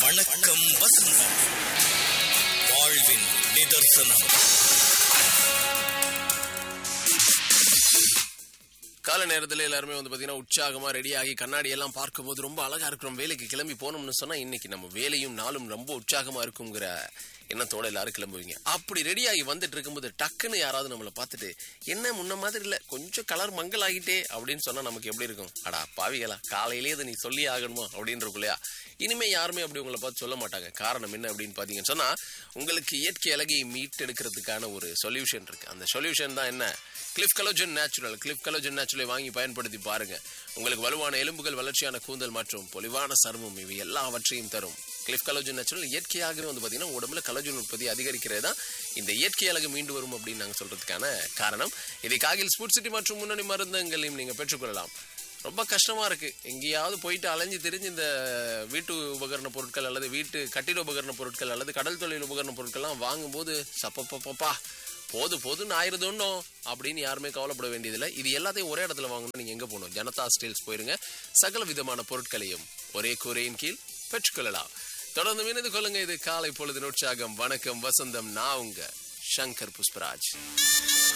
வணக்கம் வசந்தம் வாழ்வின் நிதர்சனம் கால நேரத்துல எல்லாருமே வந்து பாத்தீங்கன்னா உற்சாகமா ரெடி ஆகி கண்ணாடி எல்லாம் பார்க்கும்போது ரொம்ப அழகா இருக்கிறோம் வேலைக்கு கிளம்பி போனோம்னு சொன்னா இன்னைக்கு நம்ம வேலையும் நாளும் ரொம்ப உற்சாகமா இருக்குங்கிற எண்ணத்தோட எல்லாரும் கிளம்புவீங்க அப்படி ரெடி ஆகி வந்துட்டு இருக்கும்போது டக்குன்னு யாராவது நம்மளை பார்த்துட்டு என்ன முன்ன மாதிரி இல்ல கொஞ்சம் கலர் மங்கல் ஆகிட்டே அப்படின்னு சொன்னா நமக்கு எப்படி இருக்கும் அடா பாவிகளா காலையிலேயே இதை நீ சொல்லி ஆகணுமா அப்படின்றக்கும் இல்லையா இனிமே யாருமே அப்படி உங்களை பார்த்து சொல்ல மாட்டாங்க காரணம் என்ன அப்படின்னு பாத்தீங்கன்னு சொன்னா உங்களுக்கு இயற்கை அழகை மீட்டெடுக்கிறதுக்கான ஒரு சொல்யூஷன் இருக்கு அந்த சொல்யூஷன் தான் என்ன கிளிஃப் கலோஜன் நேச்சுரல் கிளிஃப் கலோஜன் நேச்சுரலை வாங்கி பயன்படுத்தி பாருங்க உங்களுக்கு வலுவான எலும்புகள் வளர்ச்சியான கூந்தல் மற்றும் பொலிவான சருமம் இவை எல்லாவற்றையும் தரும் கிளிஃப் கலோஜன் நேச்சுரல் இயற்கையாகவே வந்து பார்த்தீங்கன்னா உடம்புல கலோஜன் உற்பத்தி அதிகரிக்கிறது தான் இந்த இயற்கை அழகு மீண்டு வரும் அப்படின்னு நாங்கள் சொல்றதுக்கான காரணம் இதை காகில் ஸ்போர்ட் சிட்டி மற்றும் முன்னணி மருந்தங்களையும் நீங்கள் பெற்றுக்கொள்ளலாம் ரொம்ப கஷ்டமா இருக்கு எங்கேயாவது போயிட்டு அலைஞ்சு திரிஞ்சு இந்த வீட்டு உபகரண பொருட்கள் அல்லது வீட்டு கட்டிட உபகரண பொருட்கள் அல்லது கடல் தொழில் உபகரண பொருட்கள்லாம் வாங்கும்போது சப்பப்பப்பா போது போதுன்னு ஆயிருது ஒன்றும் அப்படின்னு யாருமே கவலைப்பட வேண்டியதில்லை இது எல்லாத்தையும் ஒரே இடத்துல வாங்கணும் நீங்க எங்க போகணும் ஜனதா ஸ்டீல்ஸ் போயிருங்க சகல விதமான பொருட்களையும் ஒரே கூரையின் கீழ் பெற்றுக்கொள்ளலாம் தொடர்ந்து வினது கொள்ளுங்க இது காலை பொழுது உற்சாகம் வணக்கம் வசந்தம் நான் உங்க சங்கர் புஷ்பராஜ்